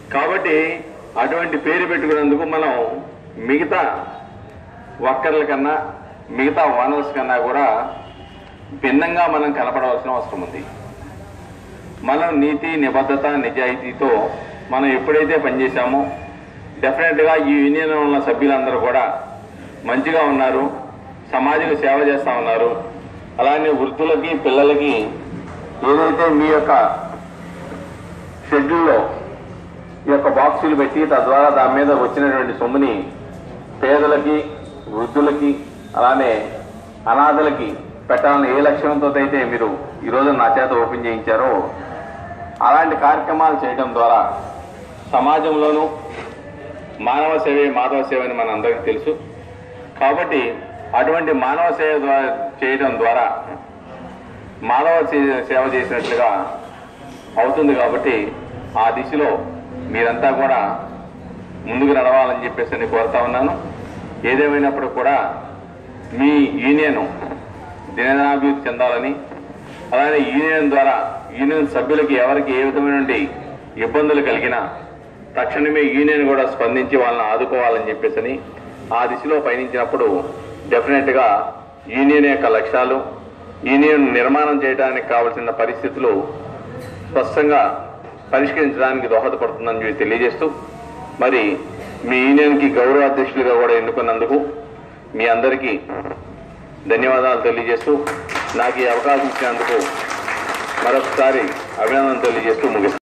కాబట్టి అటువంటి పేరు పెట్టుకున్నందుకు మనం మిగతా వర్కర్ల కన్నా మిగతా ఓనర్స్ కన్నా కూడా భిన్నంగా మనం కనపడవలసిన అవసరం ఉంది మనం నీతి నిబద్ధత నిజాయితీతో మనం ఎప్పుడైతే పనిచేశామో డెఫినెట్గా ఈ యూనియన్ ఉన్న సభ్యులందరూ కూడా మంచిగా ఉన్నారు సమాజానికి సేవ చేస్తా ఉన్నారు అలానే వృద్ధులకి పిల్లలకి ఏదైతే మీ యొక్క షెడ్యూల్లో ఈ యొక్క బాక్సులు పెట్టి తద్వారా దాని మీద వచ్చినటువంటి సొమ్ముని పేదలకి వృద్ధులకి అలానే అనాథలకి పెట్టాలని ఏ లక్ష్యంతో అయితే మీరు ఈరోజు నా చేత ఓపెన్ చేయించారో అలాంటి కార్యక్రమాలు చేయడం ద్వారా సమాజంలోనూ మానవ సేవే మాధవ సేవ అని మన అందరికీ తెలుసు కాబట్టి అటువంటి మానవ సేవ ద్వారా చేయడం ద్వారా మానవ సే- సేవ చేసినట్లుగా అవుతుంది కాబట్టి ఆ దిశలో మీరంతా కూడా ముందుకు నడవాలని చెప్పేసి నేను కోరుతా ఉన్నాను ఏదేమైనప్పుడు కూడా మీ యూనియన్ దినదినాభివృద్ధి చెందాలని అలానే యూనియన్ ద్వారా యూనియన్ సభ్యులకి ఎవరికి ఏ విధమైనటువంటి ఇబ్బందులు కలిగినా తక్షణమే యూనియన్ కూడా స్పందించి వాళ్ళని ఆదుకోవాలని చెప్పేసి ఆ దిశలో పయనించినప్పుడు డెఫినెట్ గా యూనియన్ యొక్క లక్ష్యాలు యూనియన్ నిర్మాణం చేయడానికి కావలసిన పరిస్థితులు స్పష్టంగా పరిష్కరించడానికి దోహదపడుతుందని చెప్పి తెలియజేస్తూ మరి మీ యూనియన్కి గౌరవ అధ్యక్షులుగా కూడా ఎన్నుకున్నందుకు మీ అందరికీ ధన్యవాదాలు తెలియజేస్తూ నాకు ఈ అవకాశం ఇచ్చినందుకు మరొకసారి అభినందనలు తెలియజేస్తూ ముగిస్తాను